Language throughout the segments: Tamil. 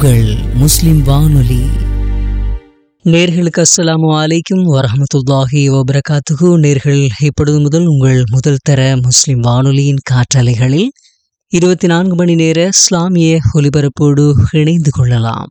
உங்கள் முஸ்லிம் வானொலி நேர்களுக்கு அஸ்ஸலாமு அலைக்கும் வரஹமத்துல்லாஹி வபரகாத்துகு நேர்கள் இப்பொழுது முதல் உங்கள் முதல் தர முஸ்லிம் வானொலியின் காற்றலைகளில் இருபத்தி நான்கு மணி நேர இஸ்லாமிய ஒலிபரப்போடு இணைந்து கொள்ளலாம்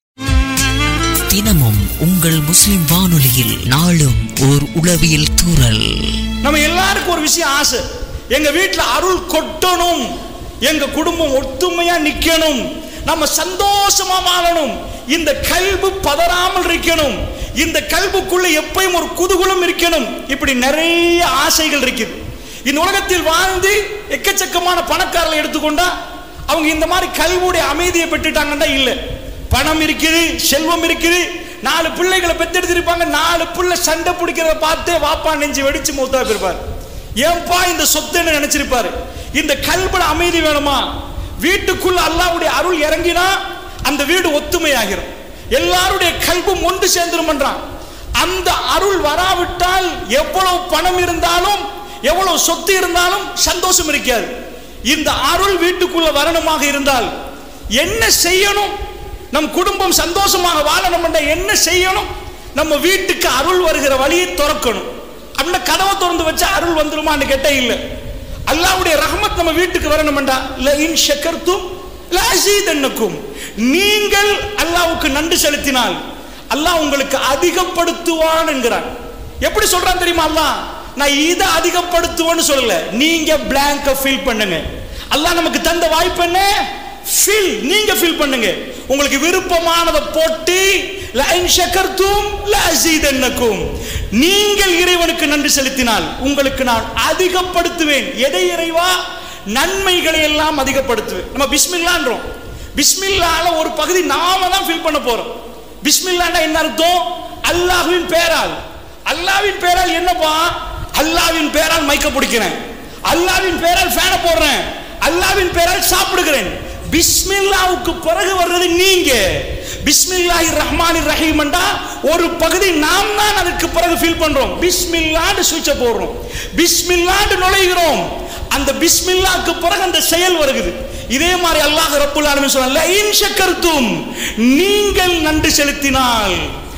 தினமும் உங்கள் முஸ்லிம் வானொலியில் நாளும் ஓர் உளவியல் தூறல் நம்ம எல்லாருக்கும் ஒரு விஷயம் ஆசை எங்க வீட்டுல அருள் கொட்டணும் எங்க குடும்பம் ஒத்துமையா நிக்கணும் நம்ம சந்தோஷமா வாழணும் இந்த கல்பு பதறாமல் இருக்கணும் இந்த கல்புக்குள்ள எப்பயும் ஒரு குதூகலம் இருக்கணும் இப்படி நிறைய ஆசைகள் இருக்குது இந்த உலகத்தில் வாழ்ந்து எக்கச்சக்கமான பணக்காரர்களை எடுத்துக்கொண்டா அவங்க இந்த மாதிரி கல்வியுடைய அமைதியை பெற்றுட்டாங்கன்னா இல்லை பணம் இருக்குது செல்வம் இருக்குது நாலு பிள்ளைகளை பெத்தெடுத்திருப்பாங்க நாலு பிள்ளை சண்டை பிடிக்கிறத பார்த்து வாப்பா நெஞ்சு வெடிச்சு மூத்தா போயிருப்பார் ஏன்பா இந்த சொத்துன்னு நினைச்சிருப்பாரு இந்த கல்புல அமைதி வேணுமா வீட்டுக்குள்ள அல்லாவுடைய அருள் இறங்கினா அந்த வீடு ஒத்துமையாகிரும் எல்லாருடைய கல்பும் ஒன்று சேர்ந்துருமன்றான் அந்த அருள் வராவிட்டால் எவ்வளவு பணம் இருந்தாலும் எவ்வளவு சொத்து இருந்தாலும் சந்தோஷம் இருக்காது இந்த அருள் வீட்டுக்குள்ள வரணுமாக இருந்தால் என்ன செய்யணும் நம் குடும்பம் சந்தோஷமாக வாழணும் என்ற என்ன செய்யணும் நம்ம வீட்டுக்கு அருள் வருகிற வழியை திறக்கணும் அப்படின்னா கதவை திறந்து வச்சா அருள் வந்துருமான்னு கேட்டா இல்ல அல்லாவுடைய ரஹமத் நம்ம வீட்டுக்கு வரணும்டா ல இன் ஷக்கர்த்தும் ல அஸீதன்னக்கும் நீங்கள் அல்லாவுக்கு நன்றி செலுத்தினால் அல்லாஹ் உங்களுக்கு அதிகப்படுத்துவான் என்கிறான் எப்படி சொல்றான் தெரியுமா அல்லாஹ் நான் இதை அதிகப்படுத்துவேன்னு சொல்லல நீங்க பிளாங்க ஃபில் பண்ணுங்க அல்லாஹ் நமக்கு தந்த வாய்ப்பு என்ன ஃபில் நீங்க ஃபில் பண்ணுங்க உங்களுக்கு விருப்பமானதை போட்டு லைன் ஷக்கர்த்தும் லஅஸீதன்னக்கும் நீங்கள் இறைவனுக்கு நன்றி செலுத்தினால் உங்களுக்கு நான் அதிகப்படுத்துவேன் எதை இறைவா நன்மைகளை எல்லாம் அதிகப்படுத்துவேன் நம்ம பிஸ்மில்லான்றோம் பிஸ்மில்லால ஒரு பகுதி நாம தான் ஃபில் பண்ண போறோம் பிஸ்மில்லாண்டா என்ன அர்த்தம் அல்லாஹ்வின் பேரால் அல்லாஹ்வின் பேரால் என்னப்பா அல்லாஹ்வின் பேரால் மைக்க பிடிக்கிறேன் அல்லாஹ்வின் பேரால் ஃபேனை போடுறேன் அல்லாஹ்வின் பேரால் சாப்பிடுகிறேன் பிஸ்மில்லாவுக்கு பிறகு வர்றது நீங்க பிஸ்மில்லாஹி ரஹ்மானிர் ரஹீம்ண்டா ஒரு பகுதி நாம் தான் அதுக்கு பிறகு ஃபீல் பண்றோம் பிஸ்மில்லான்னு சுவிட்ச போடுறோம் பிஸ்மில்லான்னு நுழைகிறோம் அந்த பிஸ்மில்லாக்கு பிறகு அந்த செயல் வருகிறது இதே மாதிரி அல்லாஹ் ரப்புல் ஆலமீன் சொல்றாங்க இன் ஷக்கர்தும் நீங்கள் நன்றி செலுத்தினால்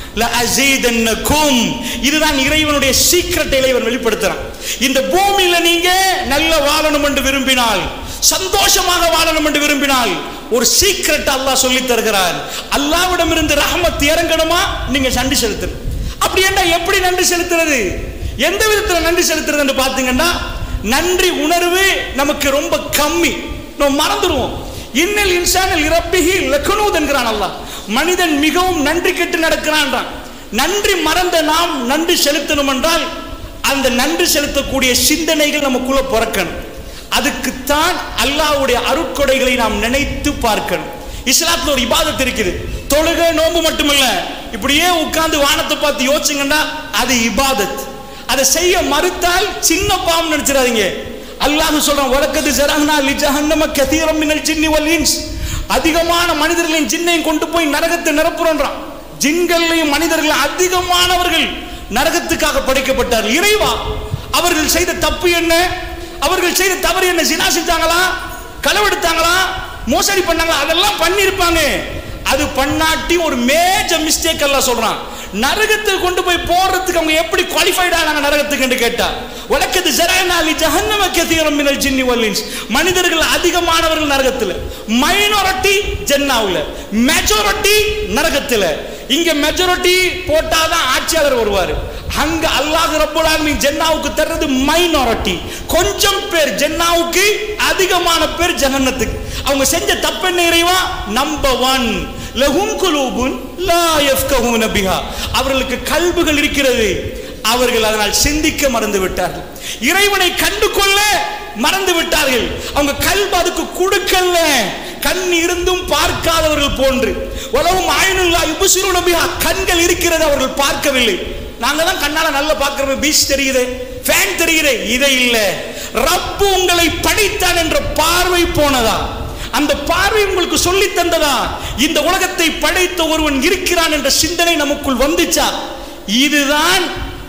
லஅஸீதன்னக்கும் இதுதான் இறைவனுடைய சீக்ரெட்டை இறைவன் வெளிப்படுத்துறான் இந்த பூமியில நீங்க நல்ல வாழணும் என்று விரும்பினால் சந்தோஷமாக வாழணும் என்று விரும்பினால் ஒரு சீக்ரெட் அல்லாஹ் சொல்லி தருகிறார் அல்லாவிடம் இருந்து ரஹமத் இறங்கணுமா நீங்க நன்றி செலுத்தணும் அப்படி என்ன எப்படி நன்றி செலுத்துறது எந்த விதத்தில் நன்றி செலுத்துறது என்று பார்த்தீங்கன்னா நன்றி உணர்வு நமக்கு ரொம்ப கம்மி நம்ம மறந்துடுவோம் இன்னல் இன்சானில் இறப்பிகி லக்குனூத் என்கிறான் அல்லாஹ் மனிதன் மிகவும் நன்றி கெட்டு நடக்கிறான்றான் நன்றி மறந்த நாம் நன்றி செலுத்தணும் என்றால் அந்த நன்றி செலுத்தக்கூடிய சிந்தனைகள் நமக்குள்ள பிறக்கணும் அதுக்குத்தான் அல்லாஹ்வுடைய அருட்கொடைகளை நாம் நினைத்து பார்க்கணும் இஸ்லாத்துல ஒரு இபாதத் இருக்குது தொழுகை நோன்பு மட்டுமல்ல இப்படியே உட்கார்ந்து வானத்தை பார்த்து யோசிச்சுங்கன்னா அது இபாதத் அதை செய்ய மறுத்தால் சின்ன பாவம் நினைச்சிடாதீங்க அல்லாஹ் சொல்றான் வழக்கத்து ஜரஹ்னா லி ஜஹன்னம கதீரம் மினல் ஜின்னி வல் இன்ஸ் அதிகமான மனிதர்களின் ஜின்னையும் கொண்டு போய் நரகத்தை நிரப்புறோன்றான் ஜின்களையும் மனிதர்கள் அதிகமானவர்கள் நரகத்துக்காக படைக்கப்பட்டார்கள் இறைவா அவர்கள் செய்த தப்பு என்ன அவர்கள் செய்த தவறு என்ன சினா செஞ்சாங்களா களவெடுத்தாங்களா மோசடி பண்ணாங்களா அதெல்லாம் பண்ணியிருப்பாங்க அது பண்ணாட்டி ஒரு மேஜர் மிஸ்டேக் எல்லாம் சொல்றான் நரகத்துக்கு கொண்டு போய் போறதுக்கு அவங்க எப்படி குவாலிஃபைட் ஆனாங்க நரகத்துக்கு என்று கேட்டா வழக்கத்து ஜரானாலி ஜஹன்னம கதீரம் மினல் ஜின்னி வல்லின்ஸ் மனிதர்கள் அதிகமானவர்கள் நரகத்தில் மைனாரிட்டி ஜென்னாவுல மெஜாரிட்டி நரகத்தில் இங்க மெஜாரிட்டி போட்டாதான் ஆட்சியாளர் வருவார் அங்க அல்லாஹ் ரப்பல் ஆலமீன் ஜென்னாவுக்கு தர்றது மைனாரிட்டி கொஞ்சம் பேர் ஜென்னாவுக்கு அதிகமான பேர் ஜஹன்னத்துக்கு அவங்க செஞ்ச தப்பு என்ன இறைவா நம்பர் ஒன் லஹும் குலூபுன் லா யஃப்கஹூன பிஹா அவர்களுக்கு கல்புகள் இருக்கிறது அவர்கள் அதனால் சிந்திக்க மறந்து விட்டார்கள் இறைவனை கண்டு கொள்ள மறந்து விட்டார்கள் அவங்க கல்பு அதுக்கு கொடுக்கல கண் இருந்தும் பார்க்காதவர்கள் போன்று உலகம் ஆயினுல்லா யுபுசிரு நபியா கண்கள் இருக்கிறது அவர்கள் பார்க்கவில்லை நாங்க தான் கண்ணால நல்லா பார்க்கிறோம் பீச் தெரியுது ஃபேன் தெரியுது இதை இல்ல ரப்பு உங்களை படைத்தான் என்ற பார்வை போனதா அந்த பார்வை உங்களுக்கு சொல்லி தந்ததா இந்த உலகத்தை படைத்த ஒருவன் இருக்கிறான் என்ற சிந்தனை நமக்குள் வந்துச்சா இதுதான்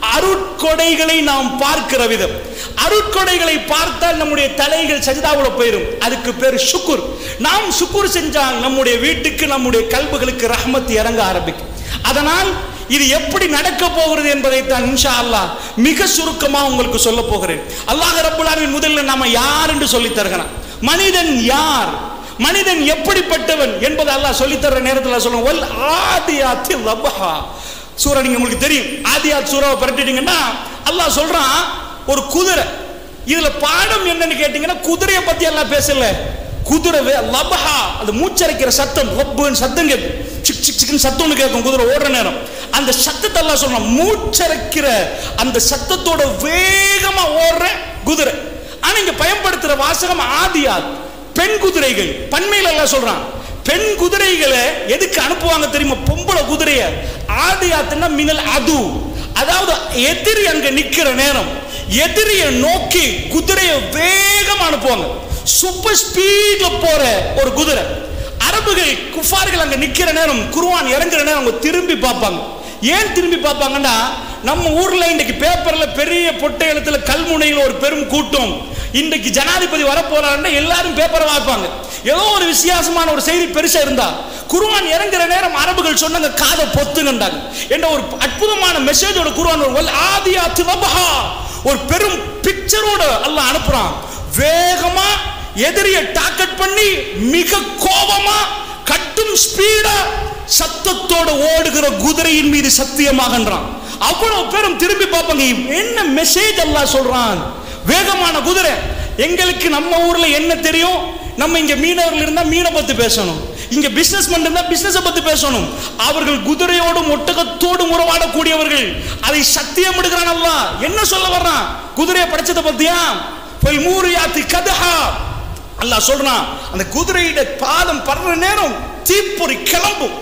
அருட்கொடைகளை நாம் பார்க்கிற விதம் அருட்கொடைகளை பார்த்தால் நம்முடைய தலைகள் சஜிதாவுல போயிடும் அதுக்கு பேர் சுக்குர் நாம் சுக்குர் செஞ்சால் நம்முடைய வீட்டுக்கு நம்முடைய கல்புகளுக்கு ரஹ்மத் இறங்க ஆரம்பிக்கும் அதனால் இது எப்படி நடக்க போகிறது என்பதை தான் இன்ஷா அல்லாஹ் மிக சுருக்கமா உங்களுக்கு சொல்ல போகிறேன் அல்லாஹ் ரப்புல் ஆலமீன் முதல்ல நாம யார் என்று சொல்லி தருகிறான் மனிதன் யார் மனிதன் எப்படிப்பட்டவன் என்பதை அல்லாஹ் சொல்லி தர்ற நேரத்தில் சொல்லுவோம் வல் ஆதியாத்தி லபஹா சூரா நீங்க உங்களுக்கு தெரியும் ஆதியாத் சூறாவை பரட்டிட்டீங்கன்னா அல்லாஹ் சொல்றான் ஒரு குதிரை இதுல பாடம் என்னன்னு கேட்டீங்கன்னா குதிரையை பத்தி எல்லாம் பேசல குதிரை வே- லபஹா அது மூச்சரைக்கிற சத்தம் லப்புன்னு சத்தம் கேட்கும் சிக் சிக் சிக்னு சத்தம்னு கேட்கும் குதிரை ஓடுற நேரம் அந்த சத்தத்தை எல்லாம் சொல்றான் மூச்சரைக்கிற அந்த சத்தத்தோட வேகமா ஓடுற குதிரை ஆனா இங்க பயன்படுத்துற வாசகம் ஆதியாத் பெண் குதிரைகள் பண்மையில எல்லாம் சொல்றான் பெண் குதிரைகளை எதுக்கு அனுப்புவாங்க தெரியுமா பொம்பளை குதிரைய ஆதியாத்துன்னா மினல் அது அதாவது எதிரி அங்க நிக்கிற நேரம் எதிரியை நோக்கி குதிரையை வேகமா அனுப்புவாங்க சூப்பர் ஸ்பீட்ல போற ஒரு குதிரை அரபுகள் குஃபார்கள் அங்க நிக்கிற நேரம் குருவான் இறங்குற நேரம் அவங்க திரும்பி பார்ப்பாங்க ஏன் திரும்பி பார்ப்பாங்கன்னா நம்ம ஊர்ல இன்னைக்கு பேப்பர்ல பெரிய பொட்டை எழுத்துல கல்முனையில் ஒரு பெரும் கூட்டம் இன்றைக்கு ஜனாதிபதி வரப்போறாருன்னா எல்லாரும் பேப்பரை வாய்ப்பாங்க ஏதோ ஒரு வித்தியாசமான ஒரு செய்தி பெருசா இருந்தா குருவான் இறங்குற நேரம் அரபுகள் சொன்னாங்க காதை பொத்துங்கண்டாங்க என்ற ஒரு அற்புதமான மெசேஜோட குருவான் ஒரு வல் ஆதியாத்து வபஹா ஒரு பெரும் பிக்சரோட அல்லாஹ் அனுப்புறான் வேகமா எதிரிய டார்கெட் பண்ணி மிக கோபமா கட்டும் ஸ்பீடா சத்தத்தோட ஓடுகிற குதிரையின் மீது சத்தியமாகன்றான் அவ்வளவு பேரும் திரும்பி பார்ப்பாங்க என்ன மெசேஜ் அல்லாஹ் சொல்றான் வேகமான குதிரை எங்களுக்கு நம்ம ஊர்ல என்ன தெரியும் நம்ம இங்க மீனவர்கள் இருந்தா மீனை பத்தி பேசணும் இங்க பிசினஸ் இருந்தா பிசினஸ் பத்தி பேசணும் அவர்கள் குதிரையோடும் ஒட்டகத்தோடும் உறவாடக்கூடியவர்கள் அதை சத்தியம் எடுக்கிறான் அல்லாஹ் என்ன சொல்ல வர்றான் குதிரையை படைச்சதை பத்தியா போய் மூரியாத்தி கதஹா அல்லாஹ் சொல்றான் அந்த குதிரையிட பாதம் படுற நேரம் தீப்பொறி கிளம்பும்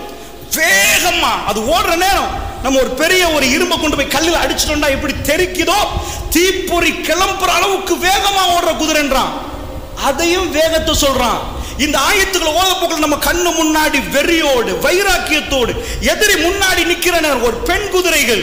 வேகமா அது ஓடுற நேரம் நம்ம ஒரு பெரிய ஒரு இரும்பை கொண்டு போய் கல்லில் அடிச்சிட்டோம்னா எப்படி தெரிக்குதோ தீப்பொறி கிளம்புற அளவுக்கு வேகமா ஓடுற குதிரைன்றான் அதையும் வேகத்தை சொல்றான் இந்த ஆயத்துக்களை ஓதப்போக்கள் நம்ம கண்ணு முன்னாடி வெறியோடு வைராக்கியத்தோடு எதிரி முன்னாடி நிக்கிற நேரம் ஒரு பெண் குதிரைகள்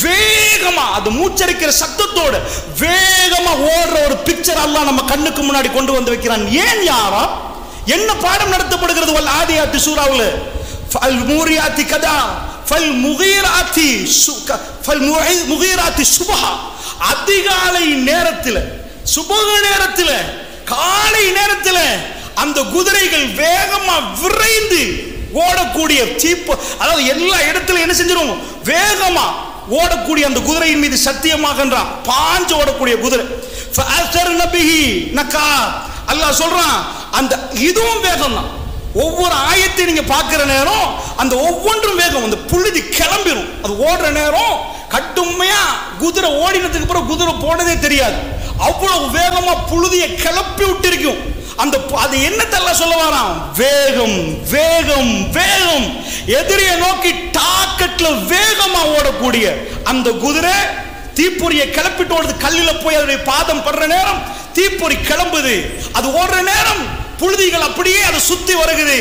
வேகமா அது மூச்சரிக்கிற சத்தத்தோடு வேகமா ஓடுற ஒரு பிக்சர் எல்லாம் நம்ம கண்ணுக்கு முன்னாடி கொண்டு வந்து வைக்கிறான் ஏன் யாரா என்ன பாடம் நடத்தப்படுகிறது வல் ஆதியாத்தி சூறாவுல ஃபல் மூரியாத்தி கதா ஃபல் முகீராத்தி சுக ஃபல் முகை- முகீராத்தி சுபஹா அதிகாலை நேரத்தில் சுபக நேரத்தில் காலை நேரத்தில் அந்த குதிரைகள் வேகமா விரைந்து ஓடக்கூடிய சீப்பு அதாவது எல்லா இடத்துல என்ன செஞ்சிரும் வேகமா ஓடக்கூடிய அந்த குதிரையின் மீது சத்தியமாகன்றான் பாஞ்சு ஓடக்கூடிய குதிரை ஃபஅஸர்ன பிஹி நக்கா அல்லாஹ் சொல்றான் அந்த இதுவும் வேகம் தான் ஒவ்வொரு ஆயத்தை நீங்க பார்க்கிற நேரம் அந்த ஒவ்வொன்றும் வேகம் அந்த புழுதி கிளம்பிடும் அது ஓடுற நேரம் கட்டுமையா குதிரை ஓடினதுக்கு அப்புறம் குதிரை போனதே தெரியாது அவ்வளவு வேகமா புழுதியை கிளப்பி விட்டிருக்கும் அந்த பு- அது என்னத்தெல்லாம் சொல்ல வரான் வேகம் வேகம் வேகம் எதிரியை நோக்கி டாக்கெட்ல வேகமா ஓடக்கூடிய அந்த குதிரை தீப்பொறியை கிளப்பிட்டு ஓடுது கல்லில போய் அதனுடைய பாதம் படுற நேரம் தீப்பொறி கிளம்புது அது ஓடுற நேரம் புழுதிகள் அப்படியே அதை சுத்தி வருகுது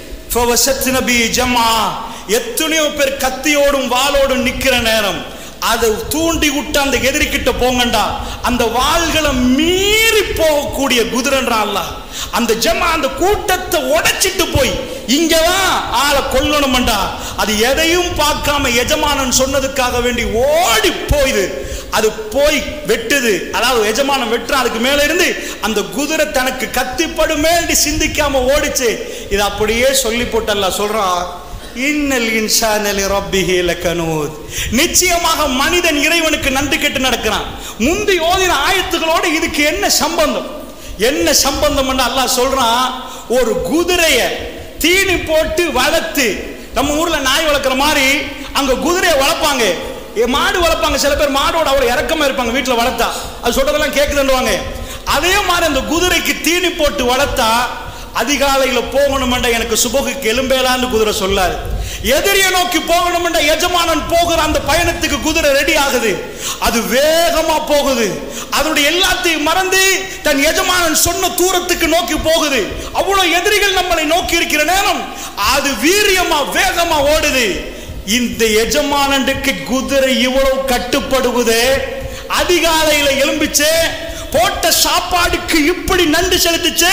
ஃபவசத் நபி ஜமா எத்தனையோ பேர் கத்தியோடும் வாளோடும் நிக்கிற நேரம் அதை தூண்டி விட்டு அந்த எதிரிக்கிட்ட போங்கண்டா அந்த வாள்களை மீறி போகக்கூடிய குதிரன்றான் அல்லாஹ் அந்த ஜமா அந்த கூட்டத்தை உடைச்சிட்டு போய் இங்கதான் ஆளை கொல்லணும்டா அது எதையும் பார்க்காம எஜமானன் சொன்னதுக்காக வேண்டி ஓடி போயுது அது போய் வெட்டுது அதாவது எஜமானன் வெட்டுறான் அதுக்கு மேல இருந்து அந்த குதிரை தனக்கு கத்திப்படும் மேண்டி சிந்திக்காம ஓடிச்சு இது அப்படியே சொல்லி போட்டல்ல சொல்றான் இன்னல் இன்சானலி ரப்பிஹி லகனூத் நிச்சயமாக மனிதன் இறைவனுக்கு நன்றி கெட்டு நடக்கிறான் முந்தி ஓதின ஆயத்துகளோட இதுக்கு என்ன சம்பந்தம் என்ன சம்பந்தம் அல்லாஹ் சொல்றான் ஒரு குதிரைய தீனி போட்டு வளர்த்து நம்ம ஊர்ல நாய் வளர்க்குற மாதிரி அங்க குதிரையை வளர்ப்பாங்க ஏ, மாடு வளர்ப்பாங்க சில பேர் மாடோட அவ்வளவு இறக்கமா இருப்பாங்க வீட்டுல வளர்த்தா அது சொல்றதெல்லாம் கேக்குதுன்னுவாங்க அதே மாதிரி அந்த குதிரைக்கு தீனி போட்டு வளர்த்தா அதிகாலையில போகணுமெண்டா எனக்கு சுபகுக்கு எலும்பேலான்னு குதிரை சொல்லாது எதிரியை நோக்கி போகணுமெண்டா எஜமானன் போகிற அந்த பயணத்துக்கு குதிரை ரெடி ஆகுது அது வேகமா போகுது அதனுடைய எல்லாத்தையும் மறந்து தன் எஜமானன் சொன்ன தூரத்துக்கு நோக்கி போகுது அவ்வளவு எதிரிகள் நம்மளை நோக்கி இருக்கிற நேரம் அது வீரியமா வேகமா ஓடுது இந்த எஜமானனுக்கு குதிரை இவ்வளவு கட்டுப்படுவதே அதிகாலையில எலும்பிச்சு போட்ட சாப்பாடுக்கு இப்படி நன்றி செலுத்துச்சு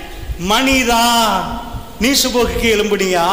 மணிதா நீ சுபோக்கு எலும்புனியா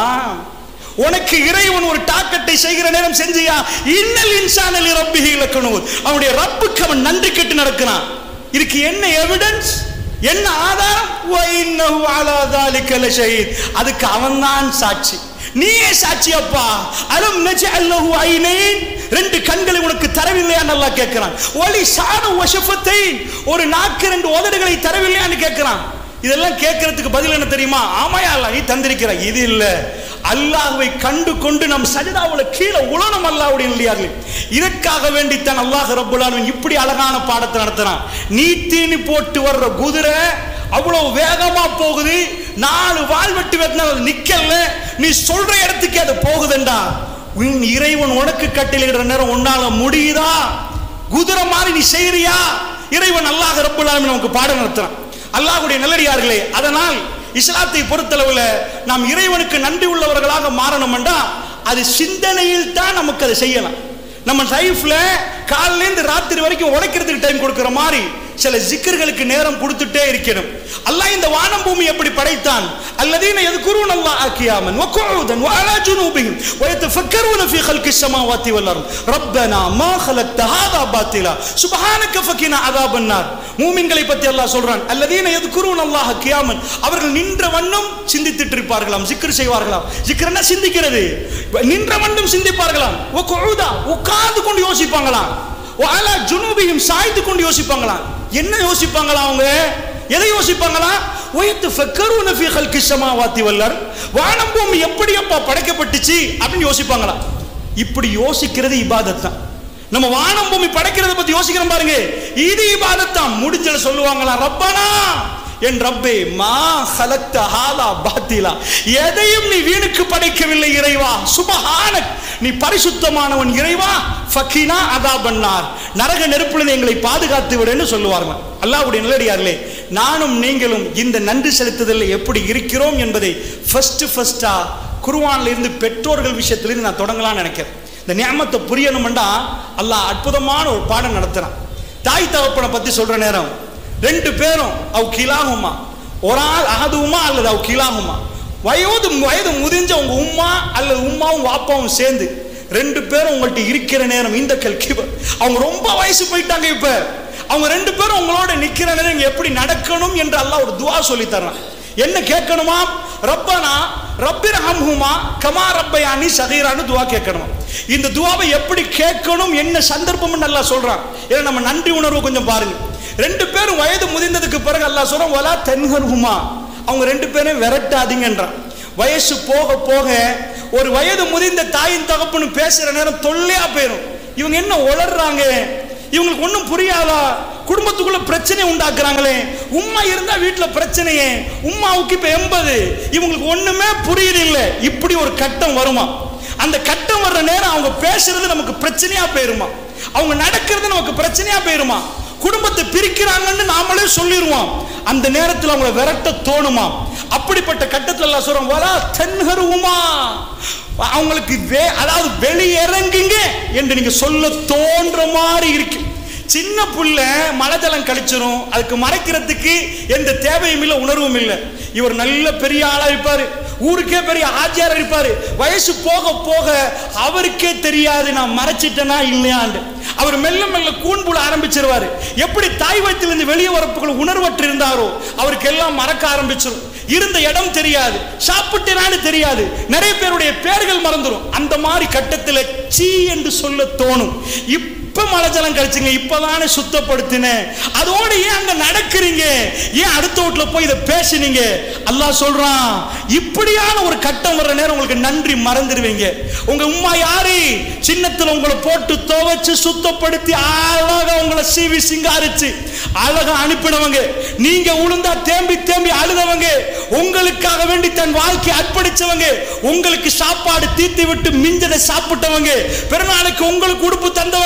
உனக்கு இறைவன் ஒரு தாக்கத்தை செய்கிற நேரம் செஞ்சியா இன்னல் இன்சானல் ரப்பிஹி இலக்கணும் அவனுடைய ரப்புக்கு அவன் நன்றி கெட்டு நடக்கிறான் இதுக்கு என்ன எவிடன்ஸ் என்ன ஆதாரம் வைன்னஹு அலா தாலிக லஷஹீத் அதுக்கு அவன்தான் சாட்சி நீயே சாட்சி அப்பா அலம் நஜஅல் லஹு ஐனைன் ரெண்டு கண்களை உனக்கு தரவில்லையா நல்லா கேட்கிறான் ஒலி சாடு வஷஃபத்தை ஒரு நாக்கு ரெண்டு உதடுகளை தரவில்லையான்னு கேட்கிறான் இதெல்லாம் கேட்கறதுக்கு பதில் என்ன தெரியுமா ஆமாயா அல்ல நீ தந்திருக்கிற இது இல்ல அல்லாஹ்வை கண்டு கொண்டு நம் சஜிதாவுல கீழே உலனம் அல்லாஹ்வுடைய இல்லையார்கள் இதற்காக வேண்டித்தான் அல்லாஹ் ரப்புல் ஆலமீன் இப்படி அழகான பாடத்தை நடத்துறான் நீ தீனி போட்டு வர்ற குதிரை அவ்வளவு வேகமா போகுது நாலு வால் வெட்டி வெட்டினாலும் நிக்கல நீ சொல்ற இடத்துக்கு அது போகுதுண்டா உன் இறைவன் உனக்கு கட்டளையிடுற நேரம் உன்னால முடியுதா குதிரை மாதிரி நீ செய்யறியா இறைவன் அல்லாஹ் ரப்புல் ஆலமீன் நமக்கு பாடம் நடத்துறான் அல்லாஹ்வுடைய நல்லடியார்களே அதனால் இஸ்லாத்தை பொறுத்தளவுல நாம் இறைவனுக்கு நன்றி உள்ளவர்களாக மாறணும்டா அது சிந்தனையில் தான் நமக்கு அதை செய்யலாம் நம்ம லைஃப்ல காலையில இருந்து ராத்திரி வரைக்கும் உழைக்கிறதுக்கு டைம் கொடுக்கிற மாதிரி சில ஜிக்கர்களுக்கு நேரம் கொடுத்துட்டே இருக்கணும் அல்லாஹ் இந்த வானம் பூமி எப்படி படைத்தான் அல்லதீன يذكرون الله قياما وقعودا وعلى جنوبهم ويتفكرون في خلق السماوات والارض ربنا ما خلقت هذا باطلا سبحانك فقنا عذاب النار மூமின்களை பத்தி அல்லாஹ் சொல்றான் அல்லதீன يذكرون الله قياما அவர்கள் நின்ற வண்ணம் சிந்தித்துட்டு இருப்பார்களாம் ஜிக்ர் செய்வார்களாம் ஜிக்ர்னா சிந்திக்கிறது நின்ற வண்ணம் சிந்திப்பார்களாம் وقعودا உட்கார்ந்து கொண்டு யோசிப்பாங்களாம் அலா ஜுனூபியும் சாய்த்து கொண்டு யோசிப்பாங்களாம் என்ன யோசிப்பாங்களா அவங்க எதை யோசிப்பாங்களா ஒயத்து ஃபக்கருன ஃபீ ஹல்கி ஸமாவாத்தி வல்லர் வானம் பூமி எப்படி அப்பா படைக்கப்பட்டுச்சு அப்படின்னு யோசிப்பாங்களா இப்படி யோசிக்கிறது இபாதத் தான் நம்ம வானம் பூமி படைக்கிறத பத்தி யோசிக்கிறோம் பாருங்க இது இபாதத் தான் முடிஞ்சல சொல்லுவாங்களா ரப்பனா என் ரப்பே மா ஹலக்த ஹாலா பாத்திலா எதையும் நீ வீணுக்கு படைக்கவில்லை இறைவா சுபஹானக் நீ பரிசுத்தமானவன் இறைவா ஃபக்கீனா அதா பண்ணார் நரக நெருப்புல எங்களை பாதுகாத்து விடுன்னு சொல்லுவார்கள் அல்லாஹ்வுடைய நல்லடியார்களே நானும் நீங்களும் இந்த நன்றி செலுத்துதலில் எப்படி இருக்கிறோம் என்பதை ஃபர்ஸ்ட் ஃபர்ஸ்டா குருவான்ல இருந்து பெற்றோர்கள் விஷயத்திலிருந்து நான் தொடங்கலாம்னு நினைக்கிறேன் இந்த நியமத்தை புரியணும்டா அல்லாஹ் அற்புதமான ஒரு பாடம் நடத்துறான் தாய் தகப்பனை பத்தி சொல்ற நேரம் ரெண்டு பேரும் அவ் கிலாகுமா ஒரு ஆள் அகதுமா அல்லது அவ் கிலாகுமா வயது வயது முதிஞ்ச உங்க உம்மா அல்லது உம்மாவும் வாப்பாவும் சேர்ந்து ரெண்டு பேரும் உங்கள்ட்ட இருக்கிற நேரம் இந்த கல்கிப அவங்க ரொம்ப வயசு போயிட்டாங்க இப்ப அவங்க ரெண்டு பேரும் உங்களோட நிக்கிற நேரம் இங்க எப்படி நடக்கணும் என்று அல்லாஹ் ஒரு துவா சொல்லி தர்றான் என்ன கேட்கணுமா ரப்பனா ரப்பிர் ஹம்ஹுமா கமா ரப்பயானி சகீரான்னு துவா கேட்கணும் இந்த துவாவை எப்படி கேட்கணும் என்ன சந்தர்ப்பம்னு நல்லா சொல்றான் ஏன்னா நம்ம நன்றி உணர்வு கொஞ்சம் பாருங்க ரெண்டு பேரும் வயது முதிர்ந்ததுக்கு பிறகு அல்லாஹ் சொல்றான் வலா தென்ஹர்ஹுமா அவங்க ரெண்டு பேரும் விரட்டாதீங்கன்றான் வயசு போக போக ஒரு வயது முதிர்ந்த தாயின் தகப்புன்னு பேசுற நேரம் தொல்லையா போயிடும் இவங்க என்ன உளர்றாங்க இவங்களுக்கு ஒன்றும் புரியாதா குடும்பத்துக்குள்ள பிரச்சனை உண்டாக்குறாங்களே உம்மா இருந்தா வீட்டுல பிரச்சனையே உம்மாவுக்கு இப்ப எண்பது இவங்களுக்கு ஒண்ணுமே புரியல இல்ல இப்படி ஒரு கட்டம் வருமா அந்த கட்டம் வர்ற நேரம் அவங்க பேசுறது நமக்கு பிரச்சனையா போயிருமா அவங்க நடக்கிறது நமக்கு பிரச்சனையா போயிருமா குடும்பத்தை பிரிக்கிறாங்கன்னு நாமளே சொல்லிடுவோம் அந்த நேரத்தில் அவங்கள விரட்ட தோணுமா அப்படிப்பட்ட கட்டத்தில் எல்லாம் சொல்றோம் வரா தென்கருவுமா அவங்களுக்கு வே அதாவது வெளியிறங்குங்க என்று நீங்க சொல்ல தோன்ற மாதிரி இருக்கு சின்ன புள்ள மழை ஜலம் கழிச்சிரும் அதுக்கு மறைக்கிறதுக்கு எந்த தேவையும் இல்லை உணர்வும் இல்லை இவர் நல்ல பெரிய ஆளா இருப்பாரு ஊருக்கே பெரிய ஆச்சியார் இருப்பாரு வயசு போக போக அவருக்கே தெரியாது நான் மறைச்சிட்டேனா இல்லையாண்டு அவர் மெல்ல மெல்ல கூண்புல ஆரம்பிச்சிருவாரு எப்படி தாய் வயிற்றிலிருந்து வெளியே வரப்புகள் உணர்வற்று இருந்தாரோ அவருக்கு எல்லாம் மறக்க ஆரம்பிச்சிடும் இருந்த இடம் தெரியாது சாப்பிட்டேனான்னு தெரியாது நிறைய பேருடைய பேர்கள் மறந்துடும் அந்த மாதிரி கட்டத்தில் சீ என்று சொல்ல தோணும் இப்ப மழை ஜலம் கழிச்சுங்க இப்பதானே சுத்தப்படுத்தினேன் அதோட ஏன் அங்க நடக்கிறீங்க ஏன் அடுத்த வீட்டுல போய் இதை பேசுனீங்க அல்லாஹ் சொல்றான் இப்படியான ஒரு கட்டம் வர்ற நேரம் உங்களுக்கு நன்றி மறந்துடுவீங்க உங்க உம்மா யாரு சின்னத்துல உங்களை போட்டு துவைச்சு சுத்தப்படுத்தி அழகா உங்களை சீவி சிங்காரிச்சு அழகா அனுப்பினவங்க நீங்க உளுந்தா தேம்பி தேம்பி அழுதவங்க உங்களுக்காக வேண்டி தன் வாழ்க்கை அர்ப்பணிச்சவங்க உங்களுக்கு சாப்பாடு தீர்த்து விட்டு மிஞ்சதை சாப்பிட்டவங்க பிறநாளுக்கு உங்களுக்கு உடுப்பு தந்தவங்க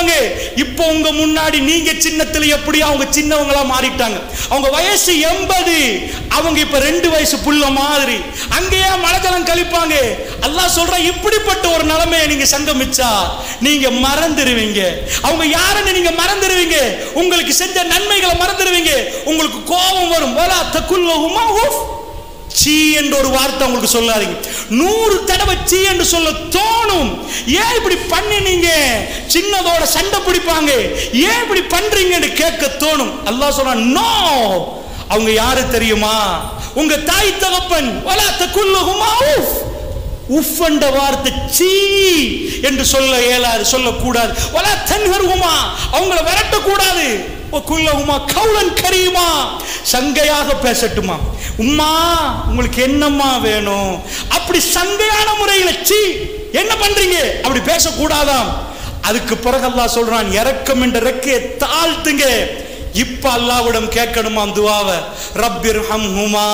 இப்போ உங்க முன்னாடி நீங்க சின்னத்துல எப்படி அவங்க சின்னவங்களா மாறிட்டாங்க அவங்க வயசு எண்பது அவங்க இப்ப ரெண்டு வயசு புள்ள மாதிரி அங்கேயே மழைக்காலம் கழிப்பாங்க அல்லாஹ் சொல்ற இப்படிப்பட்ட ஒரு நிலைமையை நீங்க சங்கமிச்சா நீங்க மறந்துடுவீங்க அவங்க யாருன்னு நீங்க மறந்துடுவீங்க உங்களுக்கு செஞ்ச நன்மைகளை மறந்துடுவீங்க உங்களுக்கு கோபம் வரும் வலா தக்குல்லஹுமா உஃப் சீ என்ற ஒரு வார்த்தை உங்களுக்கு சொல்லாதீங்க நூறு தடவை சீ என்று சொல்ல தோணும் ஏன் இப்படி பண்ணினீங்க சின்னதோட சண்டை பிடிப்பாங்க ஏன் இப்படி பண்றீங்கன்னு கேட்க தோணும் அல்லாஹ் சொல்றான் நோ அவங்க யாரு தெரியுமா உங்க தாய் தகப்பன் வலா தக்குல்லஹுமா உஃப் உஃப் என்ற வார்த்தை சீ என்று சொல்ல இயலாது சொல்லக்கூடாது வலா தன்ஹர்ஹுமா அவங்கள விரட்டக்கூடாது குல்லஹுமா கவுலன் கரீமா சங்கையாக பேசட்டுமா உம்மா உங்களுக்கு என்னம்மா வேணும் அப்படி சங்கையான முறையில் சீ என்ன பண்றீங்க அப்படி பேசக்கூடாதாம் அதுக்கு பிறகு அல்லாஹ் சொல்றான் இறக்கம் என்ற ரெக்கையை தாழ்த்துங்க இப்ப அல்லாவிடம் கேட்கணுமாம் துவாவை ரப்பிர் ஹம் ஹுமா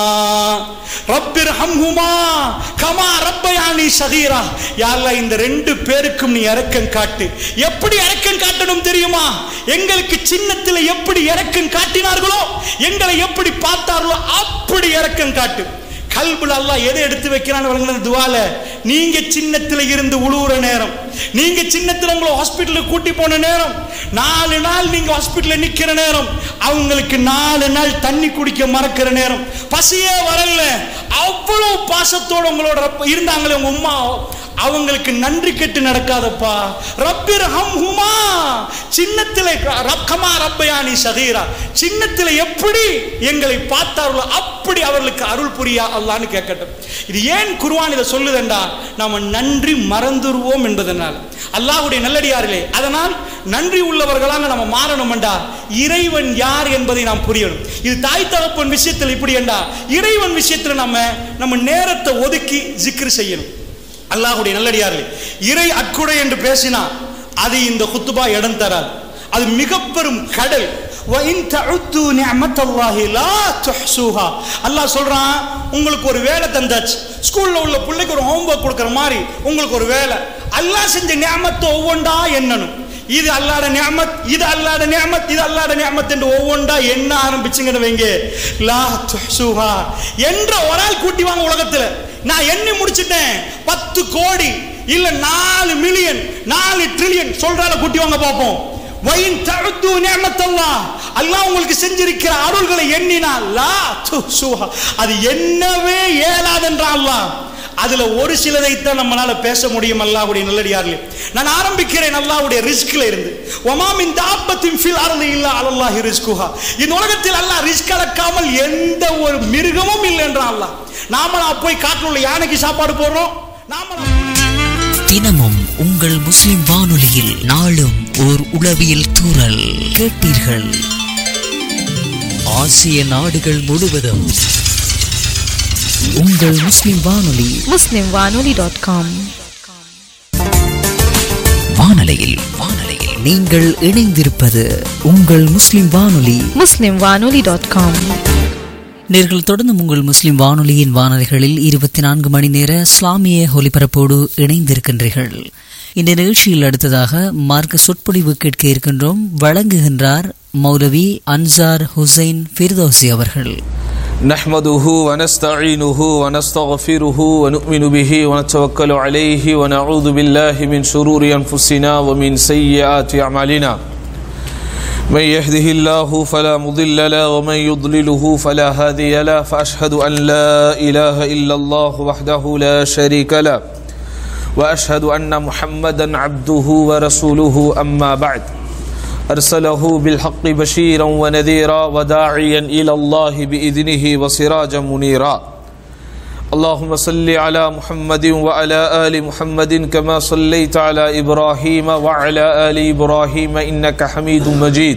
ரப்பிர் ஹம் ஹுமா கமா ரப்பயானி சதீரா யாழ்லா இந்த ரெண்டு பேருக்கும் நீ இறக்கம் காட்டு எப்படி இறக்கம் காட்டணும் தெரியுமா எங்களுக்கு சின்னத்தில் எப்படி இறக்கம் காட்டினார்களோ எங்களை எப்படி பார்த்தார்களோ அப்படி இறக்கம் காட்டு கல்புல அல்லாஹ் எதை எடுத்து வைக்கிறான்னு வழங்கின துவால நீங்க சின்னத்துல இருந்து உழுவுற நேரம் நீங்க சின்னத்துல உங்களை ஹாஸ்பிட்டலுக்கு கூட்டி போன நேரம் நாலு நாள் நீங்க ஹாஸ்பிட்டல்ல நிக்கிற நேரம் அவங்களுக்கு நாலு நாள் தண்ணி குடிக்க மறக்கிற நேரம் பசியே வரல அவ்வளவு பாசத்தோட உங்களோட ரப்ப- இருந்தாங்களே உங்க உம்மா அவங்களுக்கு நன்றி கெட்டு நடக்காதப்பா ரப்பிர் ஹம் ஹுமா சின்னத்திலே ரக்கமா ரப்பயானி சதீரா சின்னத்திலே எப்படி எங்களை பார்த்தார்களோ அப்படி அவர்களுக்கு அருள் புரியா அல்லான்னு கேட்கட்டும் இது ஏன் குர்ஆன் இதை சொல்லுதண்டா நாம நன்றி மறந்துருவோம் என்பதனால் அல்லாஹ்வுடைய நல்லடியார்களே அதனால் நன்றி உள்ளவர்களாக நம்ம மாறணும்டா இறைவன் யார் என்பதை நாம் புரியணும் இது தாய் தகப்பன் விஷயத்தில் இப்படி என்றா இறைவன் விஷயத்தில் நம்ம நம்ம நேரத்தை ஒதுக்கி ஜிக்ர் செய்யணும் அல்லாஹ்வுடைய நல்லடியார்களே இறை அக்குடை என்று பேசினா அது இந்த குத்துபா இடம் தராது அது மிக பெரும் கடல் وَإِن تَعُدُّوا نِعْمَةَ اللَّهِ لَا تُحْصُوهَا அல்லாஹ் சொல்றான் உங்களுக்கு ஒரு வேலை தந்தாச்சு ஸ்கூல்ல உள்ள பிள்ளைக்கு ஒரு ஹோம்ஒர்க் கொடுக்குற மாதிரி உங்களுக்கு ஒரு வேலை அல்லாஹ் செஞ்ச நியமத்தை ஒவ்வொன்றா எண்ணணும் இது அல்லாட நியமத் இது அல்லாட நியமத் இது அல்லாட நியமத் என்று ஒவ்வொன்றா எண்ண ஆரம்பிச்சுங்கன்னு வைங்க லா துஹ்சுஹா என்ற ஒரு ஆள் கூட்டி வாங்க உலகத்துல நான் எண்ணி முடிச்சிட்டேன் பத்து கோடி இல்ல நாலு மில்லியன் நாலு ட்ரில்லியன் சொல்றால கூட்டி வாங்க பார்ப்போம் வயின் தழுத்து நியமத்தல்லாஹ் அல்லாஹ் உங்களுக்கு செஞ்சிருக்கிற அருள்களை எண்ணினா லா துஹ்சுஹா அது என்னவே இயலாதென்றான் அல்லாஹ் அதுல ஒரு சிலதைத்தான் நம்மளால பேச முடியும் அல்லாஹ்வுடைய நல்லடியார்களே நான் ஆரம்பிக்கிறேன் அல்லாஹ்வுடைய ரிஸ்க்ல இருந்து ஒமாமின் தாப்பத்தின் ஃபில் அருள் இல்ல அலல்லாஹி ரிஸ்குஹா இந்த உலகத்தில் அல்லாஹ் ரிஸ்க் அளக்காமல் எந்த ஒரு மிருகமும் இல்லை என்றான் அல்லாஹ் நாமளா போய் காட்டில் உள்ள யானைக்கு சாப்பாடு போடுறோம் நாமளா தினமும் உங்கள் முஸ்லிம் வானொலியில் நாளும் ஓர் உளவியல் தூறல் கேட்டீர்கள் ஆசிய நாடுகள் முழுவதும் உங்கள் முஸ்லிம் வானொலி muslimwanoli.com வானொலியில் வானொலியில் நீங்கள் இணைந்திருப்பது உங்கள் முஸ்லிம் வானொலி muslimwanoli.com நேர்கள் தொடர்ந்து உங்கள் முஸ்லிம் வானொலியின் வானொலிகளில் இருபத்தி நான்கு மணி நேர இஸ்லாமிய ஒலிபரப்போடு இணைந்திருக்கின்றீர்கள் இந்த நிகழ்ச்சியில் அடுத்ததாக மார்க்க சொற்பொழிவு கேட்க இருக்கின்றோம் வழங்குகின்றார் மௌலவி அன்சார் ஹுசைன் ஃபிர்தோசி அவர்கள் نحمده ونستعينه ونستغفره ونؤمن به ونتوكل عليه ونعوذ بالله من شرور أنفسنا ومن سيئات أعمالنا من يهده الله فلا مضل له ومن يضلله فلا هادي له فأشهد أن لا إله إلا الله وحده لا شريك له وأشهد أن محمدا عبده ورسوله أما بعد أرسله بالحق بشيرا ونذيرا وداعيا إلى الله بإذنه وسراجا منيرا اللهم صل على محمد وعلى آل محمد كما صليت على إبراهيم وعلى آل إبراهيم إنك حميد مجيد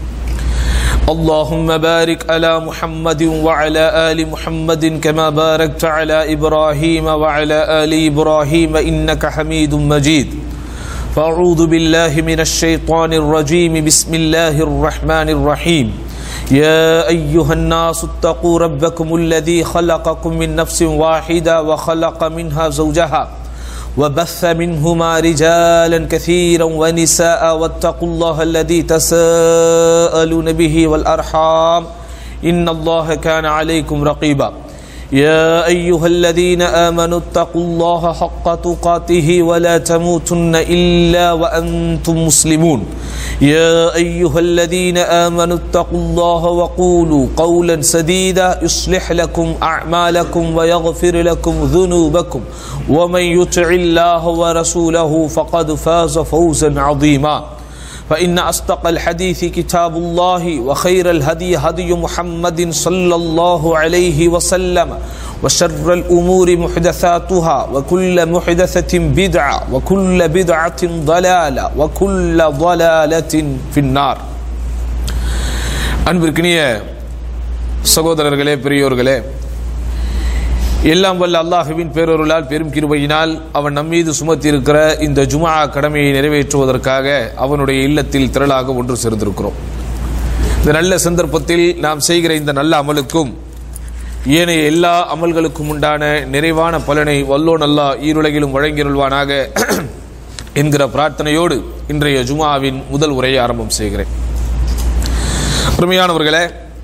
اللهم بارك على محمد وعلى آل محمد كما باركت على إبراهيم وعلى آل إبراهيم إنك حميد مجيد فأعوذ بالله من الشيطان الرجيم بسم الله الرحمن الرحيم يا أيها الناس اتقوا ربكم الذي خلقكم من نفس واحدة وخلق منها زوجها وبث منهما رجالا كثيرا ونساء واتقوا الله الذي تساءلون به والأرحام إن الله كان عليكم رقيبا يا أيها الذين آمنوا اتقوا الله حق تقاته ولا تموتن إلا وأنتم مسلمون يا أيها الذين آمنوا اتقوا الله وقولوا قولا سديدا يصلح لكم أعمالكم ويغفر لكم ذنوبكم ومن يطع الله ورسوله فقد فاز فوزا عظيما فإن أصدق الحديث كتاب الله وخير الهدي هدي محمد صلى الله عليه وسلم وشر الأمور محدثاتها وكل محدثة بدعة وكل بدعة ضلالة وكل ضلالة في النار அன்பிற்கினிய சகோதரர்களே பெரியோர்களே எல்லாம் வல்ல அல்லாஹுவின் பேரொருளால் பெரும் கிருபையினால் அவன் நம்மீது சுமத்தி இருக்கிற இந்த ஜுமா கடமையை நிறைவேற்றுவதற்காக அவனுடைய இல்லத்தில் திரளாக ஒன்று சேர்ந்திருக்கிறோம் இந்த நல்ல சந்தர்ப்பத்தில் நாம் செய்கிற இந்த நல்ல அமலுக்கும் ஏனைய எல்லா அமல்களுக்கும் உண்டான நிறைவான பலனை வல்லோன் அல்லாஹ் ஈருலகிலும் வழங்கிருள்வானாக என்கிற பிரார்த்தனையோடு இன்றைய ஜுமாவின் முதல் உரையை ஆரம்பம் செய்கிறேன் அருமையானவர்களே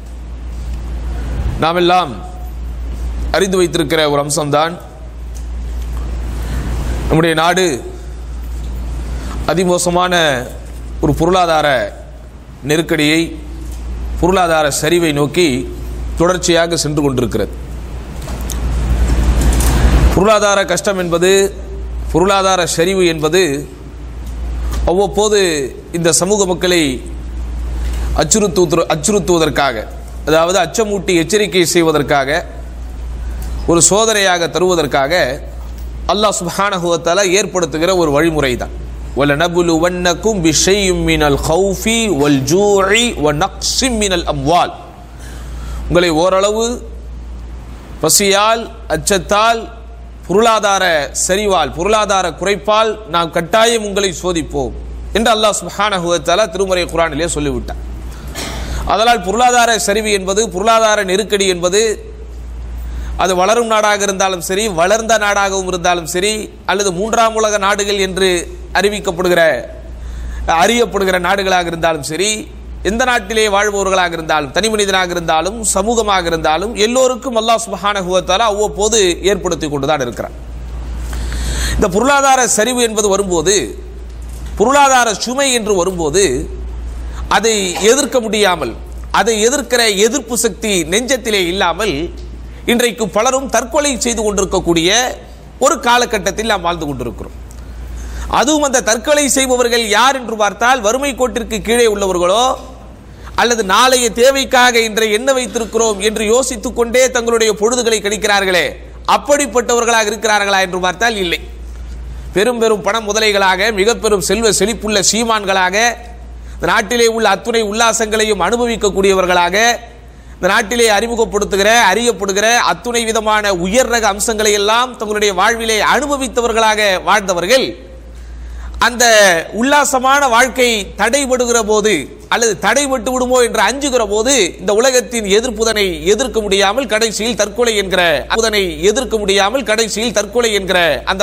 நாம் எல்லாம் அறிந்து வைத்திருக்கிற ஒரு அம்சம்தான் நம்முடைய நாடு அதிமோசமான ஒரு பொருளாதார நெருக்கடியை பொருளாதார சரிவை நோக்கி தொடர்ச்சியாக சென்று கொண்டிருக்கிறது பொருளாதார கஷ்டம் என்பது பொருளாதார சரிவு என்பது அவ்வப்போது இந்த சமூக மக்களை அச்சுறுத்து அச்சுறுத்துவதற்காக அதாவது அச்சமூட்டி எச்சரிக்கை செய்வதற்காக ஒரு சோதனையாக தருவதற்காக அல்லாஹ் சுப்ஹானஹுவத்தால ஏற்படுத்துகிற ஒரு வழிமுறை தான் وَلَنَبْلُوَنَّكُمْ بِشَيْءٍ مِّنَ الْخَوْفِ وَالْجُوعِ وَنَقْصٍ مِّنَ الْأَمْوَالِ உங்களை ஓரளவு பசியால் அச்சத்தால் பொருளாதார சரிவால் பொருளாதார குறைப்பால் நாம் கட்டாயம் உங்களை சோதிப்போம் என்று அல்லாஹ் சுப்ஹானஹுவத்தால திருமறை குரானிலே சொல்லிவிட்டார் அதனால் பொருளாதார சரிவு என்பது பொருளாதார நெருக்கடி என்பது அது வளரும் நாடாக இருந்தாலும் சரி வளர்ந்த நாடாகவும் இருந்தாலும் சரி அல்லது மூன்றாம் உலக நாடுகள் என்று அறிவிக்கப்படுகிற அறியப்படுகிற நாடுகளாக இருந்தாலும் சரி எந்த நாட்டிலே வாழ்பவர்களாக இருந்தாலும் தனி மனிதனாக இருந்தாலும் சமூகமாக இருந்தாலும் எல்லோருக்கும் அல்லாஹ் சுபஹானகுவத்தால அவ்வப்போது ஏற்படுத்தி கொண்டுதான் இருக்கிறார் இந்த பொருளாதார சரிவு என்பது வரும்போது பொருளாதார சுமை என்று வரும்போது அதை எதிர்க்க முடியாமல் அதை எதிர்க்கிற எதிர்ப்பு சக்தி நெஞ்சத்திலே இல்லாமல் இன்றைக்கு பலரும் தற்கொலை செய்து கொண்டிருக்கக்கூடிய ஒரு காலகட்டத்தில் நாம் வாழ்ந்து கொண்டிருக்கிறோம் அதுவும் அந்த தற்கொலை செய்பவர்கள் யார் என்று பார்த்தால் வறுமை கோட்டிற்கு கீழே உள்ளவர்களோ அல்லது நாளைய தேவைக்காக இன்றை என்ன வைத்திருக்கிறோம் என்று யோசித்துக் கொண்டே தங்களுடைய பொழுதுகளை கழிக்கிறார்களே அப்படிப்பட்டவர்களாக இருக்கிறார்களா என்று பார்த்தால் இல்லை பெரும் பெரும் பண முதலைகளாக மிக பெரும் செல்வ செழிப்புள்ள சீமான்களாக இந்த நாட்டிலே உள்ள அத்துணை உல்லாசங்களையும் அனுபவிக்கக்கூடியவர்களாக இந்த நாட்டிலே அறிமுகப்படுத்துகிற அறியப்படுகிற அத்துணை விதமான உயர் ரக அம்சங்களை எல்லாம் தங்களுடைய வாழ்விலே அனுபவித்தவர்களாக வாழ்ந்தவர்கள் அந்த உல்லாசமான வாழ்க்கை தடைபடுகிற போது அல்லது தடைபட்டு விடுமோ என்று அஞ்சுகிற போது இந்த உலகத்தின் எதிர்ப்புதனை எதிர்க்க முடியாமல் கடைசியில் தற்கொலை என்கிற புதனை எதிர்க்க முடியாமல் கடைசியில் தற்கொலை என்கிற அந்த